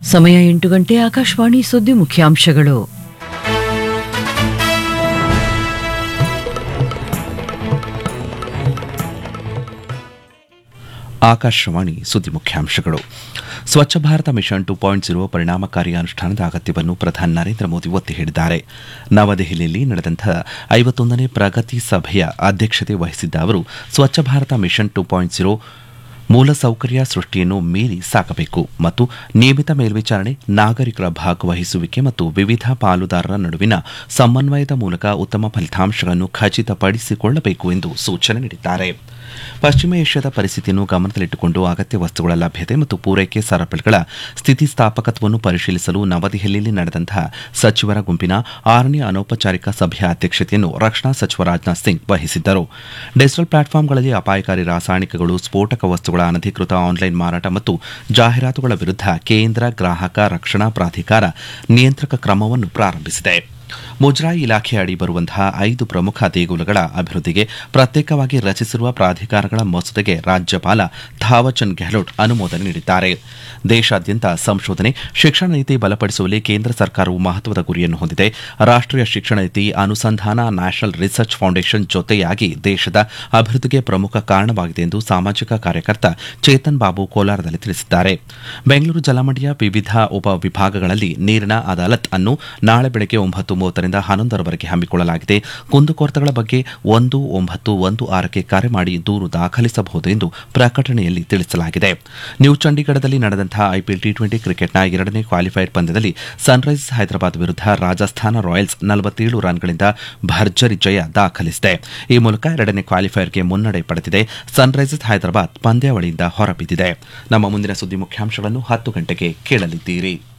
ಸಮಯ ಎಂಟು ಗಂಟೆ ಆಕಾಶವಾಣಿ ಸುದ್ದಿ ಮುಖ್ಯಾಂಶಗಳು ಆಕಾಶವಾಣಿ ಸುದ್ದಿ ಮುಖ್ಯಾಂಶಗಳು Swachh Bharat mission two point zero ಪರಿಣಾಮಕಾರಿ ಅನುಷ್ಠಾನದ ಅಗತ್ಯವನ್ನು ಪ್ರಧಾನಿ ನರೇಂದ್ರ ಮೋದಿ ಒತ್ತಿ ಹೇಳಿದ್ದಾರೆ ನವದೆಹಲಿಯಲ್ಲಿ ನಡೆದಂತಹ ಐವತ್ತೊಂದನೇ ಪ್ರಗತಿ ಸಭೆಯ ಅಧ್ಯಕ್ಷತೆ ವಹಿಸಿದ್ದ ಅವರು Swachh Bharat mission two point zero ಮೂಲಸೌಕರ್ಯ ಸೃಷ್ಟಿಯನ್ನು ಮೀರಿ ಸಾಕಬೇಕು ಮತ್ತು ನಿಯಮಿತ ಮೇಲ್ವಿಚಾರಣೆ ನಾಗರಿಕರ ಭಾಗವಹಿಸುವಿಕೆ ಮತ್ತು ವಿವಿಧ ಪಾಲುದಾರರ ನಡುವಿನ ಸಮನ್ವಯದ ಮೂಲಕ ಉತ್ತಮ ಫಲಿತಾಂಶಗಳನ್ನು ಖಚಿತಪಡಿಸಿಕೊಳ್ಳಬೇಕು ಎಂದು ಸೂಚನೆ ನೀಡಿದ್ದಾರೆ ಪಶ್ಚಿಮ ಏಷ್ಯಾದ ಪರಿಸ್ಥಿತಿಯನ್ನು ಗಮನದಲ್ಲಿಟ್ಟುಕೊಂಡು ಅಗತ್ಯ ವಸ್ತುಗಳ ಲಭ್ಯತೆ ಮತ್ತು ಪೂರೈಕೆ ಸರಪಳಿಗಳ ಸ್ಥಿತಿಸ್ಥಾಪಕತ್ವವನ್ನು ಪರಿಶೀಲಿಸಲು ನವದೆಹಲಿಯಲ್ಲಿ ನಡೆದಂತಹ ಸಚಿವರ ಗುಂಪಿನ ಆರನೇ ಅನೌಪಚಾರಿಕ ಸಭೆಯ ಅಧ್ಯಕ್ಷತೆಯನ್ನು ರಕ್ಷಣಾ ಸಚಿವ ರಾಜನಾಥ್ ಸಿಂಗ್ ವಹಿಸಿದ್ದರು ಡಿಜಿಟಲ್ ಪ್ಲಾಟ್ಫಾರ್ಮ್ಗಳಲ್ಲಿ ಅಪಾಯಕಾರಿ ರಾಸಾಯನಿಕಗಳು ಸ್ಫೋಟಕ ವಸ್ತುಗಳ ಅನಧಿಕೃತ ಆನ್ಲೈನ್ ಮಾರಾಟ ಮತ್ತು ಜಾಹೀರಾತುಗಳ ವಿರುದ್ಧ ಕೇಂದ್ರ ಗ್ರಾಹಕ ರಕ್ಷಣಾ ಪ್ರಾಧಿಕಾರ ನಿಯಂತ್ರಕ ಕ್ರಮವನ್ನು ಪ್ರಾರಂಭಿಸಿದೆ ಮುಜರಾಯಿ ಇಲಾಖೆ ಅಡಿ ಬರುವಂತಹ ಐದು ಪ್ರಮುಖ ದೇಗುಲಗಳ ಅಭಿವೃದ್ಧಿಗೆ ಪ್ರತ್ಯೇಕವಾಗಿ ರಚಿಸಿರುವ ಪ್ರಾಧಿಕಾರಗಳ ಮಸೂದೆಗೆ ರಾಜ್ಯಪಾಲ ಥಾವರ್ಚಂದ್ ಗೆಹ್ಲೋಟ್ ಅನುಮೋದನೆ ನೀಡಿದ್ದಾರೆ ದೇಶಾದ್ಯಂತ ಸಂಶೋಧನೆ ಶಿಕ್ಷಣ ನೀತಿ ಬಲಪಡಿಸುವಲ್ಲಿ ಕೇಂದ್ರ ಸರ್ಕಾರವು ಮಹತ್ವದ ಗುರಿಯನ್ನು ಹೊಂದಿದೆ ರಾಷ್ಟೀಯ ಶಿಕ್ಷಣ ನೀತಿ ಅನುಸಂಧಾನ ನ್ಯಾಷನಲ್ ರಿಸರ್ಚ್ ಫೌಂಡೇಶನ್ ಜೊತೆಯಾಗಿ ದೇಶದ ಅಭಿವೃದ್ಧಿಗೆ ಪ್ರಮುಖ ಕಾರಣವಾಗಿದೆ ಎಂದು ಸಾಮಾಜಿಕ ಕಾರ್ಯಕರ್ತ ಚೇತನ್ ಬಾಬು ಕೋಲಾರದಲ್ಲಿ ತಿಳಿಸಿದ್ದಾರೆ ಬೆಂಗಳೂರು ಜಲಮಂಡಿಯ ವಿವಿಧ ಉಪ ವಿಭಾಗಗಳಲ್ಲಿ ನೀರಿನ ಅದಾಲತ್ ಅನ್ನು ನಾಳೆ ಬೆಳಗ್ಗೆ ಒಂಬತ್ತು ಮೂವತ್ತರಿಂದ ಹನ್ನೊಂದರವರೆಗೆ ಹಮ್ಮಿಕೊಳ್ಳಲಾಗಿದೆ ಕುಂದುಕೊರತೆಗಳ ಬಗ್ಗೆ ಒಂದು ಒಂಬತ್ತು ಒಂದು ಆರಕ್ಕೆ ಕರೆ ಮಾಡಿ ದೂರು ದಾಖಲಿಸಬಹುದು ಎಂದು ಪ್ರಕಟಣೆಯಲ್ಲಿ ತಿಳಿಸಲಾಗಿದೆ ನ್ಯೂ ಚಂಡೀಗಢದಲ್ಲಿ ನಡೆದಂತಹ ಐಪಿಎಲ್ ಟಿ ಟ್ವೆಂಟಿ ಕ್ರಿಕೆಟ್ನ ಎರಡನೇ ಕ್ವಾಲಿಫೈಯರ್ ಪಂದ್ಯದಲ್ಲಿ ಸನ್ರೈಸರ್ಸ್ ಹೈದರಾಬಾದ್ ವಿರುದ್ಧ ರಾಜಸ್ಥಾನ ರಾಯಲ್ಸ್ ನಲವತ್ತೇಳು ರನ್ಗಳಿಂದ ಭರ್ಜರಿ ಜಯ ದಾಖಲಿಸಿದೆ ಈ ಮೂಲಕ ಎರಡನೇ ಕ್ವಾಲಿಫೈಯರ್ಗೆ ಮುನ್ನಡೆ ಪಡೆದಿದೆ ಸನ್ರೈಸರ್ಸ್ ಹೈದರಾಬಾದ್ ಪಂದ್ಯಾವಳಿಯಿಂದ ಹೊರಬಿದ್ದಿದೆ ನಮ್ಮ ಮುಂದಿನ ಸುದ್ದಿ ಮುಖ್ಯಾಂಶಗಳನ್ನು ಹತ್ತು ಗಂಟೆಗೆ ಕೇಳಲಿದ್ದೀರಿ